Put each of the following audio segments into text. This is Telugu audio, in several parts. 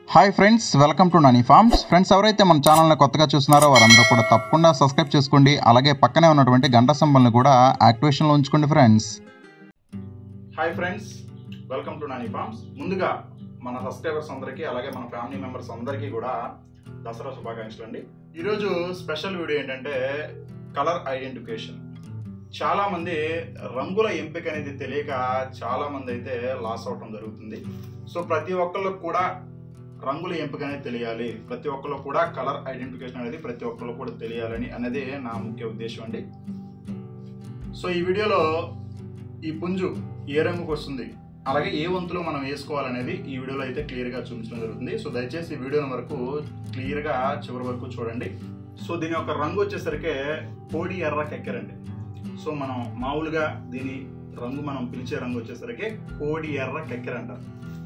hi friends welcome to Nani farms friends ఎవరైతే మన ఛానల్ని కొత్తగా చూస్తున్నారో వారందరూ కూడా తప్పకుండా సబ్స్క్రైబ్ చేసుకోండి అలాగే పక్కనే ఉన్నటువంటి గంట సింబల్ని కూడా యాక్టివేషన్లో ఉంచుకోండి friends hi friends welcome to Nani farms ముందుగా మన సబ్స్క్రైబర్స్ అందరికీ అలాగే మన ఫ్యామిలీ మెంబర్స్ అందరికీ కూడా దసరా శుభాకాంక్షలు అండి ఈరోజు స్పెషల్ వీడియో ఏంటంటే కలర్ ఐడెంటిఫికేషన్ చాలా మంది రంగుల ఎంపిక అనేది తెలియక చాలా మంది అయితే లాస్ అవటం జరుగుతుంది సో ప్రతి ఒక్కళ్ళకు కూడా రంగుల ఎంపిక అనేది తెలియాలి ప్రతి ఒక్కరు కూడా కలర్ ఐడెంటిఫికేషన్ అనేది ప్రతి ఒక్కరు కూడా తెలియాలని అనేది నా ముఖ్య ఉద్దేశం అండి సో ఈ వీడియోలో ఈ పుంజు ఏ రంగుకు వస్తుంది అలాగే ఏ వంతులో మనం వేసుకోవాలనేది ఈ వీడియోలో అయితే క్లియర్గా చూపించడం జరుగుతుంది సో దయచేసి ఈ వీడియోని వరకు క్లియర్గా చివరి వరకు చూడండి సో దీని యొక్క రంగు వచ్చేసరికి కోడి ఎర్ర కెక్కరండి సో మనం మామూలుగా దీని రంగు మనం పిలిచే రంగు వచ్చేసరికి కోడి ఎర్ర కెక్కెర అంటారు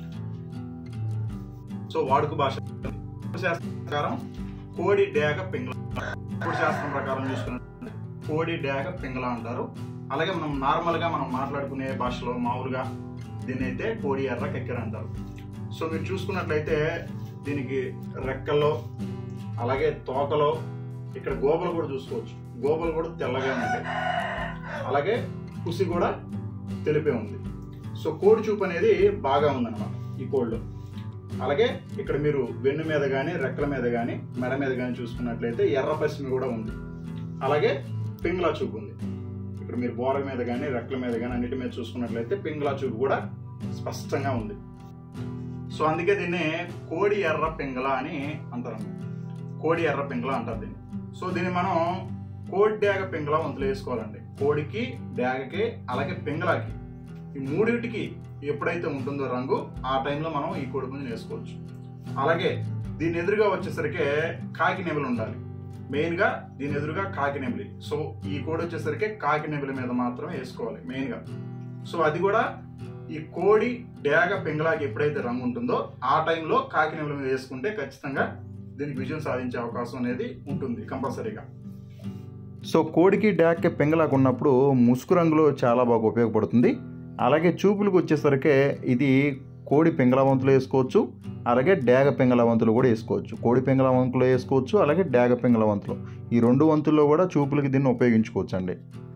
సో వాడుక భాష శాస్త్రం ప్రకారం కోడి డేగ పింగళ ఇప్పుడు శాస్త్రం ప్రకారం చూసుకున్నట్టు కోడి డేగ పింగళ అంటారు అలాగే మనం నార్మల్గా మనం మాట్లాడుకునే భాషలో మామూలుగా దీన్ని అయితే కోడి ఎర్ర కెక్కెర అంటారు సో మీరు చూసుకున్నట్లయితే దీనికి రెక్కల్లో అలాగే తోకలో ఇక్కడ గోబలు కూడా చూసుకోవచ్చు గోబలు కూడా తెల్లగా ఉంటాయి అలాగే కుసి కూడా తెలిపే ఉంది సో కోడి చూపు అనేది బాగా ఉందన్నమాట ఈ కోడిలో అలాగే ఇక్కడ మీరు వెన్ను మీద కానీ రెక్కల మీద కానీ మెడ మీద కానీ చూసుకున్నట్లయితే ఎర్ర పశ్చిమి కూడా ఉంది అలాగే పింగ్లా చూపు ఉంది ఇక్కడ మీరు బోర మీద కానీ రెక్కల మీద కానీ అన్నిటి మీద చూసుకున్నట్లయితే పింగ్లా చూపు కూడా స్పష్టంగా ఉంది సో అందుకే దీన్ని కోడి ఎర్ర పింగళ అని అంటారు కోడి ఎర్ర పింగళ అంటారు దీన్ని సో దీన్ని మనం కోడి డ్యాగ పింగళ వంతులు వేసుకోవాలండి కోడికి డ్యాగకి అలాగే పింగళకి ఈ మూడింటికి ఎప్పుడైతే ఉంటుందో రంగు ఆ టైంలో మనం ఈ కోడి పుంజుని వేసుకోవచ్చు అలాగే దీని ఎదురుగా వచ్చేసరికి కాకి నెమలి ఉండాలి మెయిన్గా దీని ఎదురుగా కాకి నెమలి సో ఈ కోడి వచ్చేసరికి కాకి నెమలి మీద మాత్రమే వేసుకోవాలి మెయిన్గా సో అది కూడా ఈ కోడి డేగ పింగళాకి ఎప్పుడైతే రంగు ఉంటుందో ఆ టైంలో కాకి నెమలి మీద వేసుకుంటే ఖచ్చితంగా దీనికి విజయం సాధించే అవకాశం అనేది ఉంటుంది కంపల్సరీగా సో కోడికి డ్యాక్కి పెంగలాకు ఉన్నప్పుడు ముసుగు రంగులో చాలా బాగా ఉపయోగపడుతుంది అలాగే చూపులకు వచ్చేసరికి ఇది కోడి పింగళవంతులు వేసుకోవచ్చు అలాగే డ్యాగ పింగళవంతులు కూడా వేసుకోవచ్చు కోడి పింగళవంతులు వేసుకోవచ్చు అలాగే డ్యాగ పింగళవంతులు ఈ రెండు వంతుల్లో కూడా చూపులకి దీన్ని ఉపయోగించుకోవచ్చు అండి